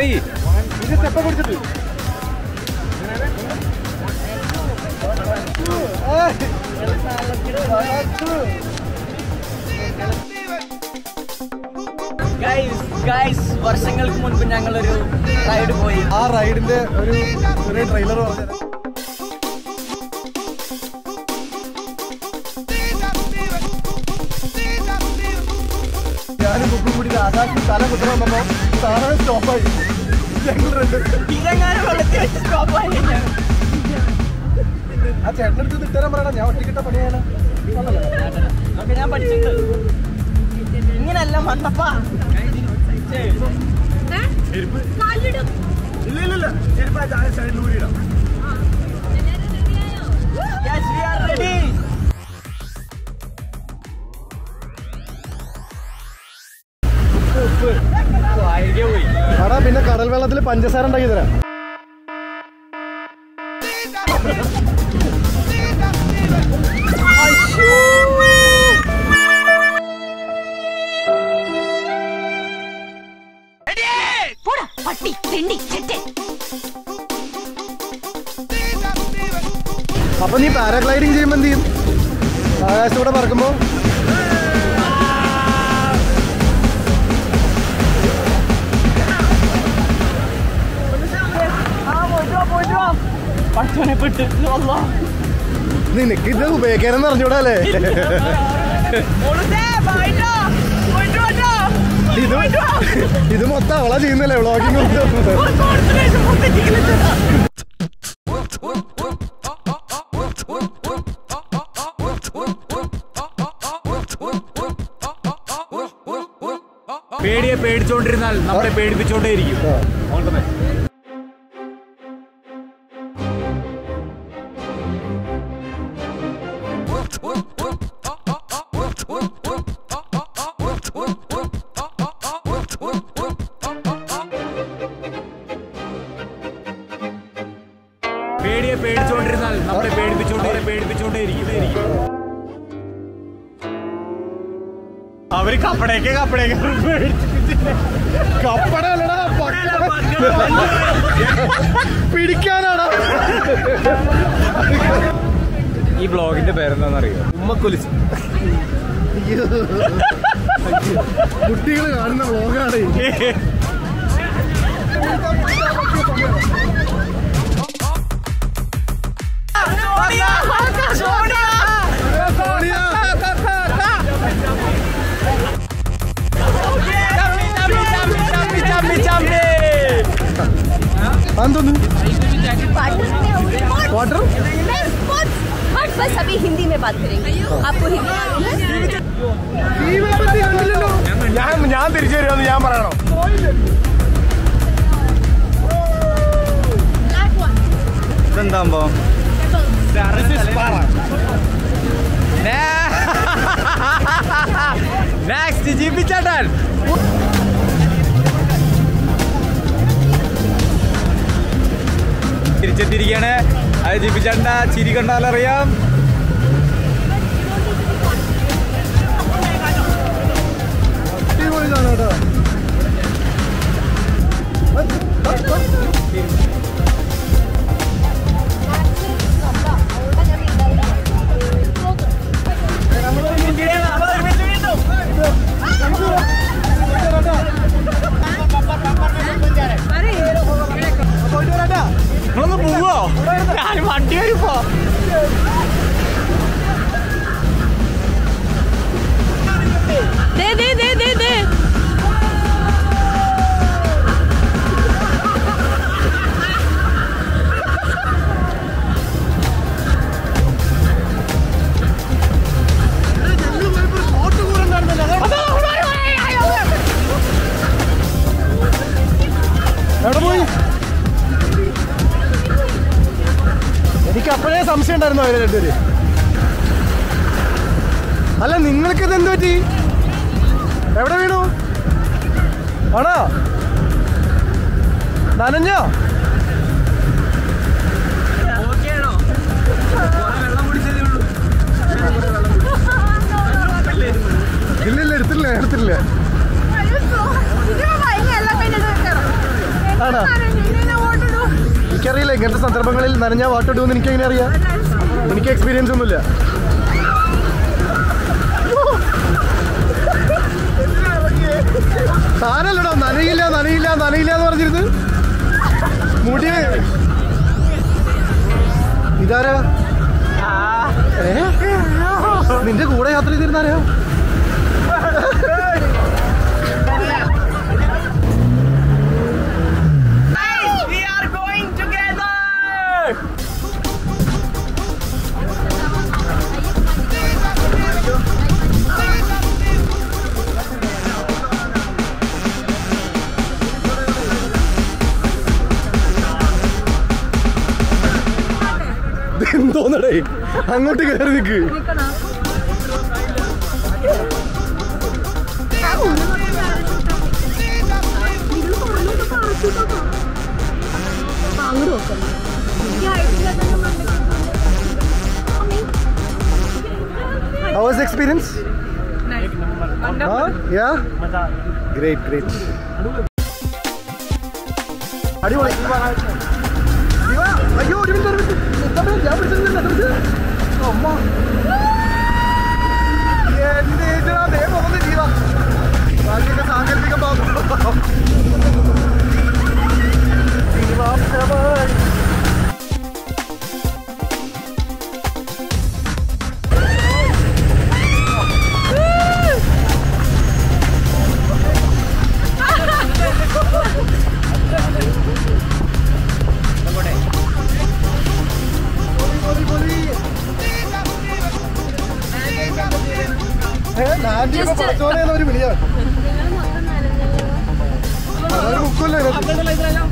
പറയ് സ്റ്റെപ്പ് പിടിച്ചിട്ട് ഗൈസ് വർഷങ്ങൾക്ക് മുൻപ് ഞങ്ങളൊരു റൈഡ് പോയി ആ റൈഡിന്റെ ഒരു ചെറിയ ട്രെയിലർ പറഞ്ഞു ഞാനും ബുക്കും കൂടി ആകാശം തല കുത്തറ വന്നപ്പോ സാധനം സ്റ്റോപ്പായി ഞങ്ങൾ രണ്ട് ഇതെങ്ങാനും വെള്ളത്തിൽ വെച്ച് സ്റ്റോപ്പ് ആയി കഴിഞ്ഞാൽ ആ ചേട്ടനടുത്ത് തിട്ടരാൻ പറയണം ഞാൻ ഒറ്റക്കിട്ട പണിയാണ് അതൊക്കെ ഞാൻ പഠിച്ചിട്ടുണ്ട് ഇങ്ങനല്ല മണ്ടപ്പാ Yes, we are ready. Idea പോയി എടാ പിന്നെ കടൽ വെള്ളത്തിൽ പഞ്ചസാര ഉണ്ടാക്കി തരാം പോടാ പട്ടി തെണ്ടി ചെറ്റെ അപ്പൊ നീ പാരാഗ്ലൈഡിങ് ചെയ്യുമ്പോ എന്ത് ചെയ്യും ആകാശത്തൂടെ പറക്കുമ്പോ പഠിച്ചോനെ പെട്ട് അല്ലാ. നിനക്ക് ഇത് ഉപയോഗിക്കാനെന്ന് അറിഞ്ഞൂടല്ലേ മോളുസേ, പോയിട്ടോ? പോയിട്ട് വാട്ടോ. ഇത് ഇത് മൊത്തം അവളാ ചെയ്യുന്നല്ലേ വ്ളോഗിങ് മൊത്തം ഒരു കോൺസെൻട്രേഷൻ പൊട്ടിച്ചിരിക്കുന്നില്ല. പേടിയെ പേടിച്ചോണ്ടിരുന്നാൽ നമ്മളെ പേടിപ്പിച്ചോണ്ടേയിരിക്കും പേടിയെ പേടിച്ചോണ്ടിരുന്നാൽ നമ്മളെ പേടിപ്പിച്ചോണ്ടേ പേടിപ്പിച്ചോണ്ടേയിരിക്കും അവര് കപ്പടേക്ക് കപ്പടേക്ക് കപ്പടല്ലടാ പിടിക്കാനാടാ ഈ ബ്ലോഗിന്റെ പേരെന്താണെന്നറിയോ ഉമ്മക്കൊലിച്ച് കുട്ടികൾ കാണുന്ന വ്ളോഗാണ് അതെന്തോന്ന് वाटर? मैं स्पोर्ट्स बट बस अभी हिंदी में बात करेंगे आपको हिंदी ഞാൻ ഞാൻ തിരിച്ചു വരുമെന്ന് ഞാൻ പറയണോ ഇതെന്താമ്പോ നെക്സ്റ്റ് ജീവിച്ചേട്ടൻ തിരിച്ചെത്തിയിരിക്കുകയാണ് അത് ജീവിച്ചേട്ട ചിരി കണ്ടാലറിയാം അടിപൊളിതാണ് കേട്ടോ നിങ്ങളൊന്ന് പോവോ ഞാൻ വണ്ടി വരുമ്പോ दे दे दे दे दे എവിടെ പോയി എനിക്ക് അപ്പോഴേ സംശയം ഉണ്ടായിരുന്നു അവര് രണ്ടുപേര് അല്ല നിങ്ങൾക്കിത് എന്ത് പറ്റി എവിടെ വീണു ആണോ നനഞ്ഞോ ഓക്കെയാണോ വെള്ളം കുടിച്ചതേ ഉള്ളൂ ഇല്ല ഇല്ല എടുത്തില്ല എടുത്തില്ല ആണോ എനിക്കറിയില്ല ഇങ്ങനത്തെ സന്ദർഭങ്ങളിൽ നനഞ്ഞ വാട്ടിടുമെന്ന് എനിക്ക് എങ്ങനെ അറിയാം എനിക്ക് എക്സ്പീരിയൻസ് ഒന്നുമില്ല താനല്ലടോ നനയില്ല നനയില്ല നനയില്ല എന്ന് പറഞ്ഞിരുന്നു മുടി ഇതാരാ ഏ? നിന്റെ കൂടെ യാത്ര ചെയ്തിരുന്നാരാ We are going together! എന്തോന്നടേ അങ്ങോട്ട് കയറി നിൽക്ക് How was the experience? Huh? Yeah? Great, great. അടിപൊളി ശിവ, അയ്യോ ഒരു മിനിറ്റ് ഒരു മിനിറ്റ് എന്താ പേര്? ഞാൻ പിടിച്ചിരുന്നില്ല, എന്താ പിടിച്ചത്? അമ്മ. എന്റെ ഈശ്വരാ, ദേ പോകുന്നു ജീവ. ബാക്കിയൊക്കെ സാങ്കല്പിക ഭാഗം. ജീവാംശമായി. പൊളി, പൊളി. ഏ, ലാൻഡ് ചെയ്യുമ്പോ പടച്ചോനെ എന്നൊരു വിളിയാണ് അതൊരു ബുക്കല്ലേ അബ്ദുള്ള ഇതെല്ലാം